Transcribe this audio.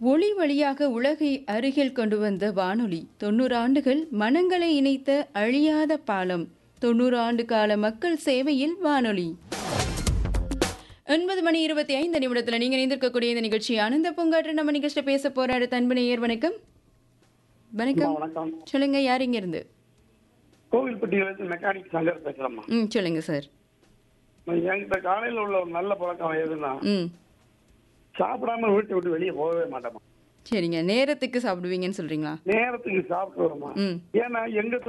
ஒளி வழியாக உலகை அருகில் கொண்டு வந்த வானொலி தொண்ணூறு ஆண்டுகள் மனங்களை இணைத்த அழியாத பாலம் தொண்ணூறு ஆண்டு கால மக்கள் சேவையில் வானொலி ஒன்பது மணி இருபத்தி ஐந்து நிமிடத்தில் நீங்கள் இணைந்திருக்கக்கூடிய இந்த நிகழ்ச்சி ஆனந்த பூங்காற்று நம்ம நிகழ்ச்சியில் பேச போற அடுத்த அன்பு நேயர் வணக்கம் வணக்கம் வணக்கம் சொல்லுங்க யார் இங்க இருந்து கோவில்பட்டியிலிருந்து மெக்கானிக் சங்கர் பேசுறேம்மா ம் சொல்லுங்க சார் என்கிட்ட காலையில உள்ள ஒரு நல்ல பழக்கம் எதுன்னா ம் சாப்பிடாம வீட்டை விட்டு வெளியே போகவே மாட்டோமா சரிங்க நேரத்துக்கு சாப்பிடுவீங்கன்னு சொல்றீங்களா நேரத்துக்கு சாப்பிட்டு வருமா ம் ஏன்னா எங்க